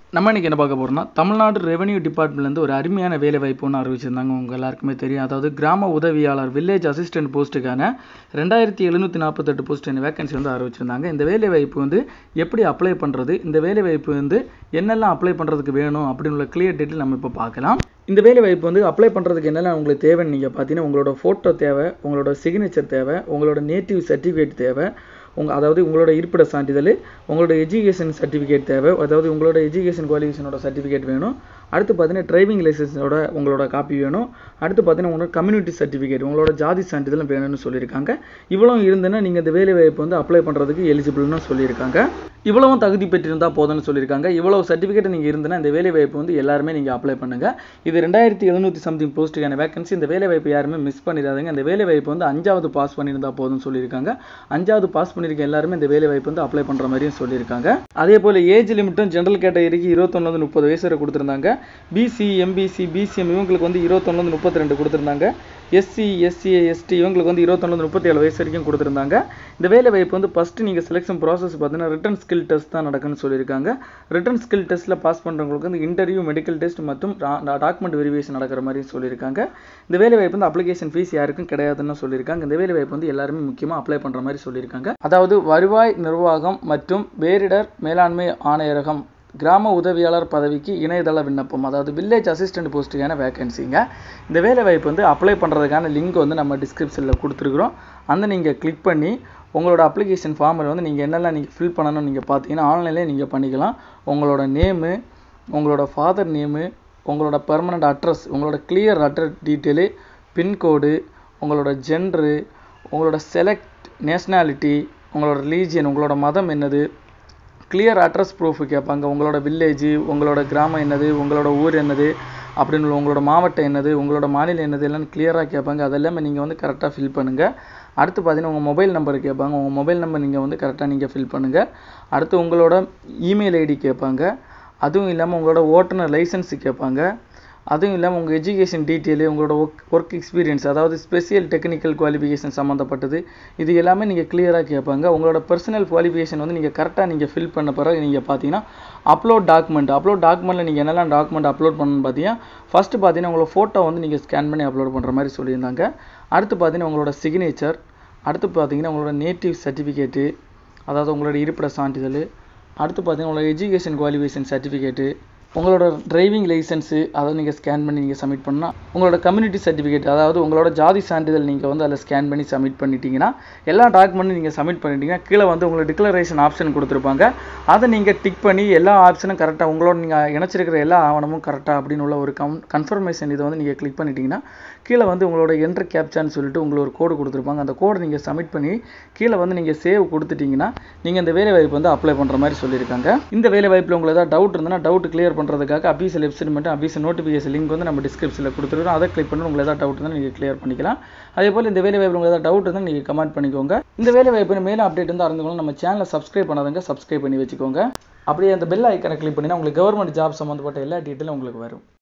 நம்ம இன்றைக்கி என்ன பார்க்க போகிறோம்னா தமிழ்நாடு ரெவென்யூ டிபார்ட்மெண்ட்லேருந்து ஒரு அருமையான வேலை வாய்ப்பு ஒன்று அறிவிச்சிருந்தாங்க உங்கள் எல்லாருக்குமே தெரியும் அதாவது கிராம உதவியாளர் வில்லேஜ் அசிஸ்டன்ட் போஸ்ட்டுக்கான ரெண்டாயிரத்தி எழுநூற்றி நாற்பத்தெட்டு போஸ்ட் வேகன்சி வந்து அறிவிச்சிருந்தாங்க இந்த வேலை வாய்ப்பு வந்து எப்படி அப்ளை பண்ணுறது இந்த வேலை வாய்ப்பு வந்து என்னெல்லாம் அப்ளை பண்ணுறதுக்கு வேணும் அப்படின்னு உள்ள கிளியர் டீட்டெயில் நம்ம இப்போ பார்க்கலாம் இந்த வேலை வாய்ப்பு வந்து அப்ளை பண்ணுறதுக்கு என்னெல்லாம் உங்களுக்கு தேவைன்னு நீங்கள் பார்த்தீங்கன்னா உங்களோட ஃபோட்டோ தேவை உங்களோட சிக்னேச்சர் தேவை உங்களோட நேட்டிவ் சர்டிஃபிகேட் தேவை உங்கள் அதாவது உங்களோட இருப்பிட சான்றிதழ் உங்களோட எஜுகேஷன் சர்டிஃபிகேட் தேவை அதாவது உங்களோட எஜுகேஷன் குவாலிஃபிகேஷனோட சர்டிஃபிகேட் வேணும் அடுத்து பார்த்தீங்கன்னா டிரைவிங் லைசன்ஸோட உங்களோட காப்பி வேணும் அடுத்து பார்த்தீங்கன்னா உங்களோட கம்யூனிட்டி சர்டிஃபிகேட் உங்களோட ஜாதி சான்றிதழும் வேணும்னு சொல்லியிருக்காங்க இவ்வளவு இருந்துன்னா நீங்கள் இந்த வேலை வாய்ப்பு வந்து அப்ளை பண்ணுறதுக்கு எலிஜிபிள்னு சொல்லியிருக்காங்க இவ்வளவும் தகுதி பெற்றிருந்தால் போதும்னு சொல்லியிருக்காங்க இவ்வளவு சர்டிஃபிகேட் நீங்கள் இருந்துன்னா இந்த வேலை வாய்ப்பு வந்து எல்லாருமே நீங்கள் அப்ளை பண்ணுங்கள் இது ரெண்டாயிரத்தி எழுநூற்றி சம்திங் போஸ்ட்டுக்கான வேகன்சி இந்த வேலை வாய்ப்பு யாருமே மிஸ் பண்ணிடாதீங்க இந்த வேலை வாய்ப்பு வந்து அஞ்சாவது பாஸ் பண்ணியிருந்தா போதும்னு சொல்லியிருக்காங்க அஞ்சாவது பாஸ் பண்ணியிருக்க எல்லாருமே இந்த வேலை வாய்ப்பு வந்து அப்ளை பண்ணுற மாதிரியும் சொல்லியிருக்காங்க அதே போல் ஏஜ் லிமிட்டும் ஜென்ரல் கேட்டகரிக்கு இருபத்தொன்னு முப்பது வயசு வரை கொடுத்துருந்தாங்க பிசி எம்பிசி பிசிஎம் இவங்களுக்கு வந்து இருபத்தொன்னு முப்பத்தி ரெண்டு கொடுத்துருந்தாங்க எஸ்சி எஸ்சி எஸ்டி இவங்களுக்கு வந்து இருபத்தொன்னு முப்பத்தி ஏழு வயசு வரைக்கும் கொடுத்துருந்தாங்க இந்த வேலை வாய்ப்பு வந்து ஃபஸ்ட்டு நீங்கள் செலெக்ஷன் ப்ராசஸ் பார்த்தீங்கன்னா ரிட்டன் ஸ்கில் டெஸ்ட் தான் நடக்குன்னு சொல்லியிருக்காங்க ரிட்டன் ஸ்கில் டெஸ்ட்டில் பாஸ் பண்ணுறவங்களுக்கு வந்து இன்டர்வியூ மெடிக்கல் டெஸ்ட் மற்றும் டாக்குமெண்ட் வெரிஃபிகேஷன் நடக்கிற மாதிரி சொல்லியிருக்காங்க இந்த வேலை வாய்ப்பு வந்து அப்ளிகேஷன் ஃபீஸ் யாருக்கும் கிடையாதுன்னு சொல்லியிருக்காங்க இந்த வேலை வாய்ப்பு வந்து எல்லாருமே முக்கியமாக அப்ளை பண்ணுற மாதிரி சொல்லியிருக்காங்க அதாவது வருவாய் நிர்வாகம் மற்றும் பேரிடர் மேலாண்மை ஆணையரகம் கிராம உதவியாளர் பதவிக்கு இணையதள விண்ணப்பம் அதாவது வில்லேஜ் அசிஸ்டன்ட் போஸ்ட்டுக்கான வேகன்சிங்க இந்த வேலை வாய்ப்பு வந்து அப்ளை பண்ணுறதுக்கான லிங்க் வந்து நம்ம டிஸ்கிரிப்ஷனில் கொடுத்துருக்குறோம் அந்த நீங்கள் கிளிக் பண்ணி உங்களோட அப்ளிகேஷன் ஃபார்மில் வந்து நீங்கள் என்னெல்லாம் நீங்கள் ஃபில் பண்ணணும்னு நீங்கள் பார்த்தீங்கன்னா ஆன்லைன்லேயே நீங்கள் பண்ணிக்கலாம் உங்களோட நேமு உங்களோட ஃபாதர் நேமு உங்களோட பெர்மனண்ட் அட்ரஸ் உங்களோட கிளியர் அட்ரஸ் டீட்டெயிலு பின்கோடு உங்களோட ஜென்ரு உங்களோட செலக்ட் நேஷ்னாலிட்டி உங்களோட ரிலீஜியன் உங்களோட மதம் என்னது கிளியர் அட்ரஸ் ப்ரூஃப் கேட்பாங்க உங்களோட வில்லேஜ் உங்களோட கிராமம் என்னது உங்களோட ஊர் என்னது அப்படின்னு உங்களோட மாவட்டம் என்னது உங்களோட மாநிலம் என்னது எல்லாம் கிளியராக கேட்பாங்க அதெல்லாமே நீங்கள் வந்து கரெக்டாக ஃபில் பண்ணுங்கள் அடுத்து பார்த்தீங்கன்னா உங்கள் மொபைல் நம்பர் கேட்பாங்க உங்கள் மொபைல் நம்பர் நீங்கள் வந்து கரெக்டாக நீங்கள் ஃபில் பண்ணுங்கள் அடுத்து உங்களோட இமெயில் ஐடி கேட்பாங்க அதுவும் இல்லாமல் உங்களோட ஓட்டுநர் லைசன்ஸு கேட்பாங்க அதுவும் இல்லாமல் உங்கள் எஜுகேஷன் டீட்டெயிலு உங்களோட ஒர்க் ஒர்க் எக்ஸ்பீரியன்ஸ் அதாவது ஸ்பெஷியல் டெக்னிக்கல் குவாலிஃபிகேஷன் சம்மந்தப்பட்டது இது எல்லாமே நீங்கள் கிளியராக கேட்பாங்க உங்களோட பர்சனல் குவாலிஃபிகேஷன் வந்து நீங்கள் கரெக்டாக நீங்கள் ஃபில் பண்ண பிறகு நீங்கள் பார்த்தீங்கன்னா அப்லோட் டாக்குமெண்ட் அப்லோட் டாக்குமெண்ட்டில் நீங்கள் என்னெல்லாம் டாக்குமெண்ட் அப்லோட் பண்ணணும்னு பார்த்தீங்கன்னா ஃபஸ்ட்டு பார்த்தீங்கன்னா உங்களோட ஃபோட்டோ வந்து நீங்கள் ஸ்கேன் பண்ணி அப்லோட் பண்ணுற மாதிரி சொல்லியிருந்தாங்க அடுத்து பார்த்தீங்கன்னா உங்களோட சிக்னேச்சர் அடுத்து பார்த்தீங்கன்னா உங்களோட நேட்டிவ் சர்டிஃபிகேட்டு அதாவது உங்களோட இருப்பிட சான்றிதழ் அடுத்து பார்த்தீங்கன்னா உங்களோட எஜுகேஷன் குவாலிஃபிகேஷன் சர்டிஃபிகேட்டு உங்களோட டிரைவிங் லைசன்ஸு அதை நீங்கள் ஸ்கேன் பண்ணி நீங்கள் சப்மிட் பண்ணால் உங்களோட கம்யூனிட்டி சர்டிஃபிகேட் அதாவது உங்களோட ஜாதி சான்றிதழ் நீங்கள் வந்து அதில் ஸ்கேன் பண்ணி சப்மிட் பண்ணிட்டீங்கன்னா எல்லா டாக்குமெண்ட்டும் நீங்கள் சப்மிட் பண்ணிட்டீங்கன்னா கீழே வந்து உங்களுக்கு டிக்ளரேஷன் ஆப்ஷன் கொடுத்துருப்பாங்க அதை நீங்கள் டிக் பண்ணி எல்லா ஆப்ஷனும் கரெக்டாக உங்களோட நீங்கள் இணைச்சிருக்கிற எல்லா ஆவணமும் கரெக்டாக அப்படின்னு உள்ள ஒரு கம் கன்ஃபர்மேஷன் இதை வந்து நீங்கள் கிளிக் பண்ணிட்டீங்கன்னா கீழே வந்து உங்களோட என்ட்ரு கேப்சான்னு சொல்லிட்டு உங்களுக்கு ஒரு கோடு கொடுத்துருப்பாங்க அந்த கோடை நீங்கள் சப்மிட் பண்ணி கீழே வந்து நீங்கள் சேவ் கொடுத்துட்டீங்கன்னா நீங்கள் இந்த வேலை வாய்ப்பு வந்து அப்ளை பண்ணுற மாதிரி சொல்லியிருக்காங்க இந்த வேலை வாய்ப்பில் உங்களுக்கு ஏதாவது டவுட் இருந்ததுன்னா டவுட் கிளியர் பண்ணுறதுக்காக அபிஷியல் வெப்சைட் மட்டும் அபிஷியல் நோட்டிஃபிகேஷன் லிங்க் வந்து நம்ம டிஸ்கிரிப்ஷனில் கொடுத்துருக்கோம் அதை கிளிக் பண்ணி உங்களுக்கு ஏதாவது டவுட் இருந்தால் நீங்கள் கிளியர் பண்ணிக்கலாம் அதே போல் இந்த வேலை வாய்ப்பு உங்களுக்கு ஏதாவது டவுட் இருந்தால் நீங்கள் கமெண்ட் பண்ணிக்கோங்க இந்த வேலை வாய்ப்பு மேலும் அப்டேட் வந்து அறிந்துக்கணும் நம்ம சேனலை சப்ஸ்கிரைப் பண்ணாதங்க சப்ஸ்கிரைப் பண்ணி வச்சுக்கோங்க அப்படியே அந்த பெல் ஐக்கனை கிளிக் பண்ணினா உங்களுக்கு கவர்மெண்ட் ஜாப் சம்மந்தப்பட்ட எல்லா டீட்டெயிலும் உங்களுக்கு வரும்